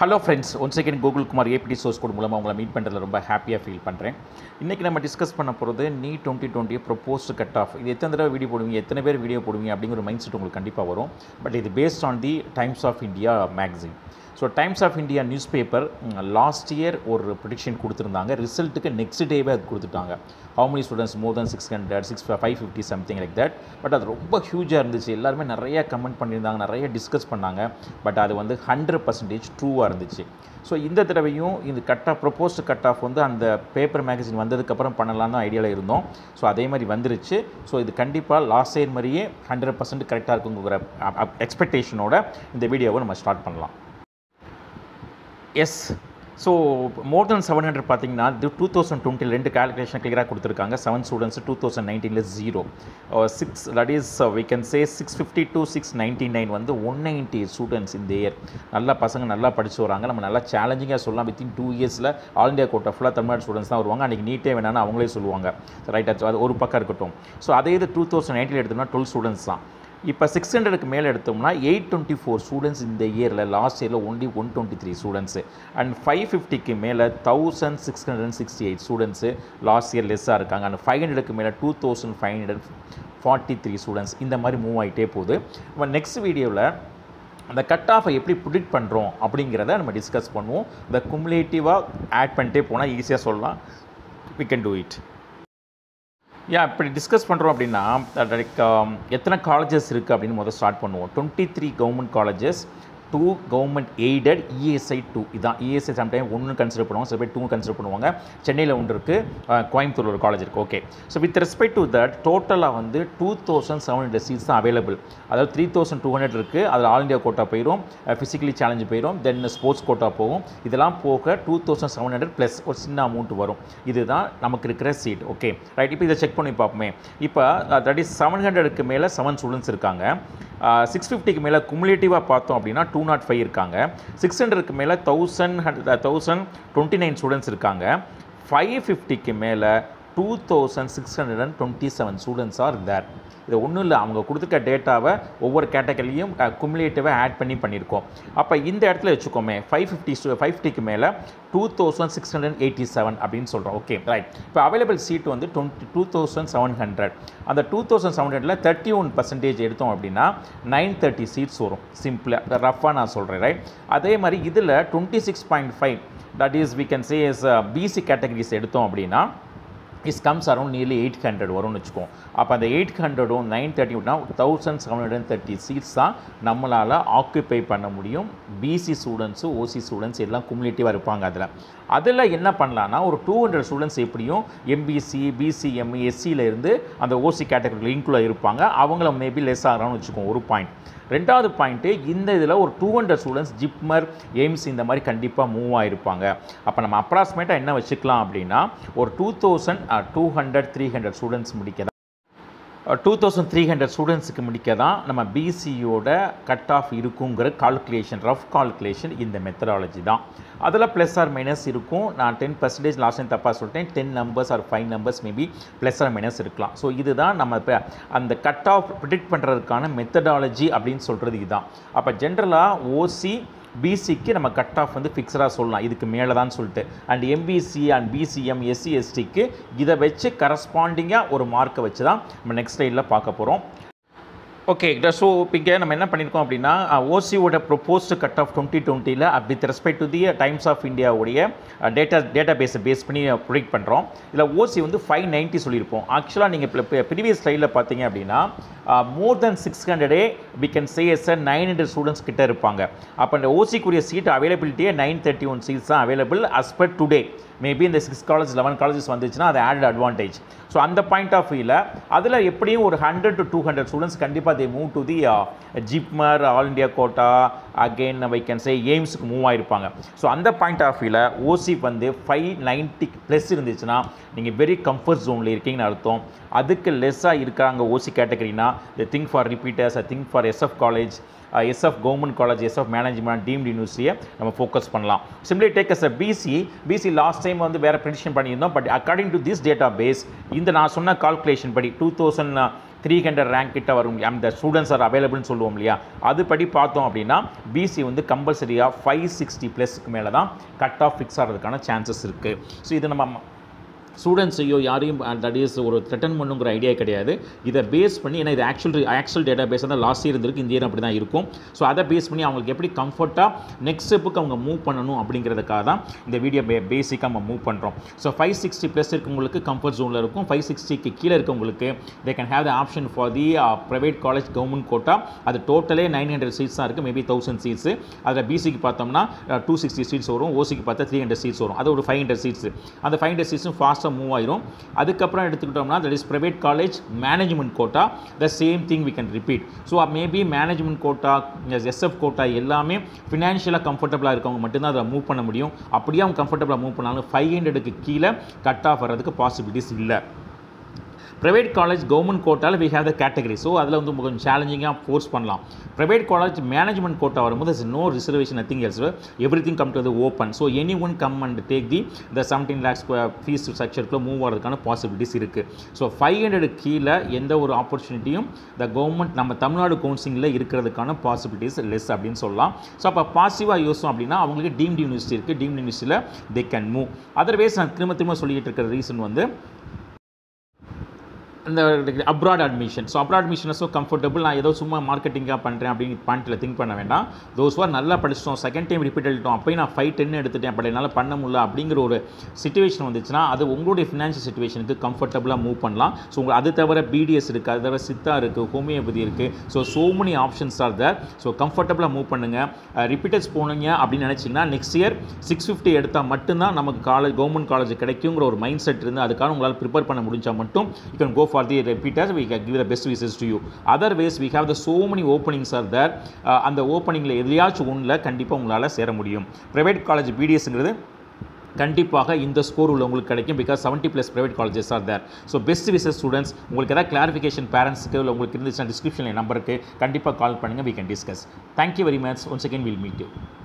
hello friends once second Google Kumar ஏபிடி source code மூலமாக உங்களை மீட் பண்ணுறதுல ரொம்ப ஹாப்பியாக ஃபீல் பண்ணுறேன் இன்றைக்கி நம்ம டிஸ்கஸ் பண்ண போகிறது நீ twenty twenty proposed cut off இது எத்தனை தடவை வீடியோ போடுவீங்க எத்தனை பேர் வீடியோ போடுவீங்க அப்படிங்கிற ஒரு மைண்ட் செட் உங்களுக்கு கண்டிப்பாக வரும் பட் இது based on the Times of India magazine so Times of India news paper last year ஒரு ப்ரிடிக்ஷன் கொடுத்துருந்தாங்க ரிசல்ட்டுக்கு நெக்ஸ்ட் டேவே அது கொடுத்துட்டாங்க how many students more than six hundred six five fifty something like that but அது ரொம்ப ஹியூஜாக இருந்துச்சு எல்லாருமே நிறைய கமெண்ட் பண்ணியிருந்தாங்க நிறைய டிஸ்கஸ் பண்ணாங்க பட் அது வந்து ஹண்ட்ரட் பர்சன்டேஜ் ட்ரூவாக இருந்துச்சு ஸோ இந்த தடவையும் இந்த cut off proposed cut off வந்து அந்த பேப்பர் மேகசின் வந்ததுக்கப்புறம் பண்ணலாம்னு ஐடியாவில் இருந்தோம் ஸோ அதே மாதிரி வந்துருச்சு ஸோ இது கண்டிப்பாக லாஸ்ட் இயர் மாதிரியே ஹண்ட்ரட் பர்சன்ட் கரெக்டாக இருக்குங்கிற எக்ஸ்பெக்டேஷனோட இந்த வீடியோவை நம்ம ஸ்டார்ட் பண்ணலாம் yes so more than seven hundred பார்த்தீங்கன்னா இது டூ தௌசண்ட் டுவெண்ட்டில் ரெண்டு கேல்குலேஷன் கிளியராக கொடுத்துருக்காங்க செவன் ஸ்டூடெண்ட்ஸ் டூ தௌசண்ட் நைன்டீனில் zero six that is we can say six fifty two six ninety nine வந்து ஒன் நைன்ட்டி ஸ்டூடெண்ட்ஸ் இந்த இயர் நல்லா பசங்க நல்லா படிச்சு வராங்க நம்ம நல்லா சேலஞ்சிங்காக சொல்லலாம் வித்தின் டூ இயர்ஸில் ஆல் இந்தியா கோட்டா ஃபுல்லாக தமிழ்நாடு ஸ்டூடெண்ட்ஸ் தான் வருவாங்க அன்றைக்கி நீட்டே வேணான்னு அவங்களே சொல்லுவாங்க ரைட்டாக அது ஒரு பக்கம் இருக்கட்டும் ஸோ அதே இது டூ தௌசண்ட் நைன்ட்டில் எடுத்தோம்னா டுவெல் ஸ்டூடெண்ட்ஸ் தான் இப்போ சிக்ஸ் ஹண்ட்ரடுக்கு மேலே எடுத்தோம்னா எயிட் டுவெண்ட்டி ஃபோர் ஸ்டூடெண்ட்ஸ் இந்த இயரில் லாஸ்ட் இயரில் only one twenty three students and five ஃபிஃப்டிக்கு மேலே thousand six hundred sixty eight students last year லெஸ்ஸாக இருக்காங்க அண்ட் ஃபைவ் ஹண்ட்ரடுக்கு மேலே two thousand five hundred forty three students இந்த மாதிரி மூவ் ஆகிட்டே போகுது நம்ம நெக்ஸ்ட் வீடியோவில் அந்த கட் ஆஃபை எப்படி ப்ரிடிக்ட் பண்ணுறோம் அப்படிங்கிறத நம்ம டிஸ்கஸ் பண்ணுவோம் இந்த குமுலேட்டிவாக ஆட் பண்ணிட்டே போனால் ஈஸியாக சொல்லலாம் we can do it yeah இப்படி டிஸ்கஸ் பண்ணுறோம் அப்படின்னா லைக் எத்தனை காலேஜஸ் இருக்குது அப்படின்னு முதல்ல ஸ்டார்ட் பண்ணுவோம் twenty three government colleges two government aided ESI two இதான் இஎஸ்ஐ சம்டைம் ஒன்று கன்சிடர் பண்ணுவாங்க சில பேர் டூ கன்சிடர் பண்ணுவாங்க சென்னையில் ஒன்று இருக்குது கோயம்புத்தூர் ஒரு காலேஜ் இருக்குது okay so with respect to that டோட்டலாக வந்து two thousand seven hundred seats தான் அவைலபிள் அதாவது த்ரீ தௌசண்ட் டூ ஹண்ட்ரட் இருக்குது அதில் ஆல் இந்தியா கோட்டா போயிடும் ஃபிசிக்கலி சேலஞ்சு போயிடும் தென் ஸ்போர்ட்ஸ் கோட்டா போகும் இதெல்லாம் போக two thousand seven hundred plus ஒரு சின்ன அமௌண்ட் வரும் இதுதான் நமக்கு இருக்கிற சீட் ஓகே ரைட் இப்போ இதை செக் பண்ணி பார்ப்போமே இப்போ தட் இஸ் செவன் ஹண்ட்ரடுக்கு மேலே செவன் ஸ்டூடெண்ட்ஸ் இருக்காங்க சிக்ஸ் ஃபிஃப்டிக்கு மேலே குமுலேட்டிவாக பார்த்தோம் அப்படின்னா டூ நாட் ஃபைவ் இருக்காங்க சிக்ஸ் ஹண்ட்ரடுக்கு மேலே thousand hundred thousand twenty nine students இருக்காங்க ஃபைவ் ஃபிஃப்டிக்கு மேலே two thousand six hundred and twenty seven students are there இது ஒன்றும் இல்லை அவங்க கொடுத்துருக்க டேட்டாவை ஒவ்வொரு கேட்டகரியும் குமுலேட்டிவாக ஆட் பண்ணி பண்ணியிருக்கோம் அப்போ இந்த இடத்துல வச்சுக்கோமே ஃபைவ் ஃபிஃப்டி ஃபைவ் ஃபிஃப்டிக்கு மேலே two thousand six hundred eighty seven அப்படின்னு சொல்கிறோம் ஓகே ரைட் இப்போ அவைலபிள் சீட் வந்து twenty two thousand seven hundred அந்த டூ தௌசண்ட் செவன் ஹண்ட்ரடில் தேர்ட்டி ஒன் பர்சன்டேஜ் எடுத்தோம் அப்படின்னா நைன் தேர்ட்டி சீட்ஸ் வரும் சிம்பிளாக ரஃபாக நான் சொல்கிறேன் ரைட் அதே மாதிரி இதில் twenty six point five that is we can say is BC categories எடுத்தோம் அப்படின்னா is comes around nearly eight hundred வரும்னு வச்சுக்கோம் அப்போ அந்த எயிட் ஹண்ட்ரடும் நைன் தேர்ட்டினா thousand seven hundred and thirty seats தான் நம்மளால் ஆக்குப்பை பண்ண முடியும் பிசி ஸ்டூடெண்ட்ஸு ஓசி ஸ்டூடெண்ட்ஸ் எல்லாம் குமுலேட்டிவாக இருப்பாங்க அதில் அதில் என்ன பண்ணலான்னா ஒரு டூ ஹண்ட்ரட் ஸ்டூடெண்ட்ஸ் எப்படியும் எம்பிசி பிசிஎம் எஸ்சியில் இருந்து அந்த ஓசி கேட்டகரியில் இன்க்ளூட் இருப்பாங்க அவங்கள மேபி லெஸ் ஆகிறான்னு வச்சுக்கோங்க ஒரு பாயிண்ட் ரெண்டாவது பாயிண்ட்டு இந்த இதில் ஒரு two hundred students JIPMER AIIMS இந்த மாதிரி கண்டிப்பாக மூவ் ஆகிருப்பாங்க அப்போ நம்ம அப்ராக்சிமேட்டாக என்ன வச்சுக்கலாம் அப்படின்னா ஒரு two thousand two hundred three hundred students முடிக்க டூ தௌசண்ட் த்ரீ ஹண்ட்ரட் ஸ்டூடெண்ட்ஸுக்கு முடிக்க தான் நம்ம பிசியோட கட் ஆஃப் இருக்குங்கிற கால்குலேஷன் ரஃப் கால்குலேஷன் இந்த மெத்தடாலஜி தான் அதில் ப்ளஸ் ஆர் மைனஸ் இருக்கும் நான் டென் பர்சன்டேஜ் லாஸ்ட் டைம் தப்பாக சொல்லிட்டேன் ten numbers or five numbers maybe plus or minus இருக்கலாம் ஸோ இதுதான் நம்ம இப்போ அந்த கட் ஆஃப் ப்ரிடிக்ட் பண்ணுறதுக்கான மெத்தடாலஜி அப்படின்னு சொல்கிறது இதுதான் அப்போ ஜென்ரலாக ஓசி பிசிக்கு நம்ம கட் ஆஃப் வந்து ஃபிக்ஸடாக சொல்லலாம் இதுக்கு மேலே தான் சொல்லிட்டு and MBC and BCM SC எஸ்டிக்கு இதை வச்சு கரஸ்பாண்டிங்காக ஒரு மார்க்கை வச்சு தான் நம்ம நெக்ஸ்ட் ஸ்டைலில் பார்க்க போகிறோம் ஓகே ஸோ இங்கே நம்ம என்ன பண்ணியிருக்கோம் அப்படின்னா ஓசியோட ப்ரொப்போஸ்டு கட் ஆஃப் டுவெண்ட்டி டுவெண்ட்டியில் with respect to the Times of இந்தியாவுடைய டேட்டா டேட்டா பேஸை பேஸ் பண்ணி ப்ரொடிக்ட் பண்ணுறோம் இதில் ஓசி வந்து ஃபைவ் நைன்ட்டி சொல்லியிருப்போம் ஆக்சுவலாக நீங்கள் ப்ரீவியஸ் ஸ்டைலில் பார்த்தீங்க அப்படின்னா மோர் தென் சிக்ஸ் ஹண்ட்ரடே we can say yes nine hundred students கிட்ட இருப்பாங்க அப்போ இந்த ஓசிக்குரிய சீட் அவைலபிலிட்டியே நைன் தேர்ட்டி ஒன் சீட்ஸ் தான் available as per today maybe இந்த சிக்ஸ் காலேஜ் லெவன் காலேஜஸ் வந்துச்சுன்னா அது ஆடட் அட்வான்டேஜ் ஸோ அந்த பாயிண்ட் ஆஃப் வியூவில் அதில் எப்படியும் ஒரு hundred to two hundred students கண்டிப்பாக they move to the JIPMER all India quota again we can say எய்ம்ஸுக்கு மூவ் ஆகிருப்பாங்க ஸோ அந்த பாயிண்ட் ஆஃப் வியூவில் ஓசி வந்து ஃபைவ் நைன்ட்டி ப்ளஸ் இருந்துச்சுன்னா நீங்கள் வெரி கம்ஃபர்ட் ஜோனில் இருக்கீங்கன்னு அர்த்தம் அதுக்கு லெஸ்ஸாக இருக்காங்க ஓசி கேட்டகரினா the think for repeaters I think for SF college SF government college SF management deemed யூனிவர்சிட்டியை நம்ம ஃபோக்கஸ் பண்ணலாம் simply take as a BC BC last time வந்து வேறு ப்ரெடிக்ஷன் பண்ணியிருந்தோம் but according to this data base இந்த நான் சொன்ன calculation படி two thousand three hundred rank கிட்ட வரும் அந்த ஸ்டூடெண்ட்ஸ் ஆர் அவைலபிள்னு சொல்லுவோம் இல்லையா அதுபடி பார்த்தோம் அப்படின்னா பிசி வந்து கம்பல்சரியாக ஃபைவ் சிக்ஸ்டி ப்ளஸ்க்கு மேலே தான் கட் ஆஃப் ஃபிக்ஸ் ஆகிறதுக்கான சான்சஸ் இருக்குது ஸோ இது நம்ம ஸ்டூடெண்ட்ஸையோ யாரையும் தட் இஸ் ஒரு த்ரெட்டன் பண்ணுங்கிற ஐடியா கிடையாது இதை பேஸ் பண்ணி ஏன்னா இது ஆக்சுவல் ஆக்சுவல் டேட்டா பேஸ் தான் லாஸ்ட் இயர் இருந்திருக்கு இந்த இயர் அப்படி தான் இருக்கும் ஸோ அதை பேஸ் பண்ணி அவங்களுக்கு எப்படி கம்ஃபர்ட்டாக நெக்ஸ்ட் ஸ்டெப்புக்கு அவங்க மூவ் பண்ணணும் அப்படிங்கிறதுக்காக தான் இந்த வீடியோ பே பேசிக்காக நம்ம மூவ் பண்ணுறோம் ஸோ ஃபைவ் சிக்ஸ்டி ப்ளஸ் இருக்கவங்களுக்கு கம்ஃபர்ட் ஜோனில் இருக்கும் ஃபைவ் சிக்ஸ்டிக்கு கீழே இருக்கவங்களுக்கு they can have the option for the private college government quota அது டோட்டலே நைன் ஹண்ட்ரட் சீட்ஸ் தான் இருக்குது மேபி தௌசண்ட் சீட்ஸ் அதில் பிசிக்கு பார்த்தோம்னா டூ சிக்ஸ்டி சீட்ஸ் வரும் ஓசிக்கு பார்த்தா த்ரீ ஹண்ட்ரட் சீட்ஸ் வரும் அது ஒரு ஃபைவ் ஹண்ட்ரட் சீட்ஸ் அந்த ஃபைவ் ஹண்ட்ரட் சீட்ஸும் ஃபாஸ்ட்டாக மூவ் ஆயிரும் அதுக்கப்புறம் எடுத்துக்கிட்டோம்னா that is private college management quota the same thing we can repeat so maybe management quota SF quota எல்லாமே ஃபினான்ஷியலாக கம்ஃபர்டபுளாக இருக்கவங்க மட்டும்தான் அதில் மூவ் பண்ண முடியும் அப்படியே அவங்க கம்ஃபர்டபுளாக மூவ் பண்ணாலும் ஃபைவ் ஹண்ட்ரடுக்கு கீழே கட் ஆஃப் வர்றதுக்கு பாசிபிலிட்டிஸ் இல்லை ப்ரைவேட் காலேஜ் கவர்மெண்ட் கோட்டாவில் we have the category so அதில் வந்து கொஞ்சம் சேலஞ்சிங்காக ஃபோர்ஸ் பண்ணலாம் ப்ரைவேட் காலேஜ் மேனேஜ்மெண்ட் கோட்டா வரும்போது is no reservation nothing else everything come to the open so anyone come and take the the seventeen lakhs fees ஸ்ட்ரக்சருக்குள்ள move ஆகிறதுக்கான possibilities இருக்குது so five hundred கீழே எந்த ஒரு ஆப்பர்ச்சுனிட்டியும் the government நம்ம தமிழ்நாடு கவுன்சிலிங்கில் இருக்கிறதுக்கான பாசிபிலிட்டிஸ் லெஸ் அப்படின்னு சொல்லலாம் ஸோ அப்போ பாசிட்டிவாக யோசம் அப்படின்னா அவங்களுக்கு டீம்டு யூனிவர்சிட்டி இருக்குது டீம்டு யூனிவர்சிட்டியில் தே கேன் மூவ் அதர்வைஸ் நான் திரும்ப திரும்ப சொல்லிட்டு இருக்கிற ரீசன் வந்து இந்த abroad admission so abroad admission comfortable நான் ஏதோ சும்மா மார்க்கெட்டிங்காக பண்ணுறேன் அப்படின்னு பாயிண்ட்டில் திங்க் பண்ண வேண்டாம் தோஸ் வார் நல்லா படிச்சிட்டோம் செகண்ட் டைம் ரிப்பீட் எழுதிட்டோம் அப்போயும் நான் ஃபைவ் டென் எடுத்துட்டேன் பட் என்னால் பண்ண முடியல அப்படிங்கிற ஒரு சுச்சுவேஷன் வந்துச்சுன்னா அது உங்களுடைய ஃபினான்ஷியல் சுச்சுவேஷனுக்கு கம்ஃபர்டபுளாக மூவ் பண்ணலாம் ஸோ உங்களுக்கு அது தவிர பிடிஎஸ் இருக்குது அது தவிர சித்தா இருக்குது ஹோமியோபதி இருக்குது so so many options are there so கம்ஃபர்டபுளாக மூவ் பண்ணுங்கள் ரிப்பீட்டர்ஸ் போனீங்க அப்படின்னு நினச்சிங்கன்னா நெக்ஸ்ட் இயர் சிக்ஸ் ஃபிஃப்டி எடுத்தால் மட்டும்தான் நமக்கு காலேஜ் கவர்மெண்ட் காலேஜ் கிடைக்குங்கிற ஒரு மைண்ட் செட் இருந்து அதுக்காக உங்களால் ப்ரிப்பேர் பண்ண முடிஞ்சால் மட்டும் you can go for the repeaters we can give the best wishes to you otherwise we have the so many openings are there uh, அந்த ஓப்பனிங்கில் எதையாச்சும் ஒன்றில் கண்டிப்பாக உங்களால் சேர முடியும் ப்ரைவேட் காலேஜ் பிடிஎஸ்ங்கிறது கண்டிப்பாக இந்த ஸ்கோர் உள்ளவங்களுக்கு கிடைக்கும் because seventy plus private colleges are there so best wishes students உங்களுக்கு ஏதாவது கிளாரிஃபிகேஷன் பேரண்ட்ஸுக்கு இல்லை உங்களுக்கு இருந்துச்சுன்னா டிஸ்கிரிப்ஷனில் நம்பருக்கு கண்டிப்பாக கால் பண்ணுங்கள் we can discuss thank you very much once again will meet you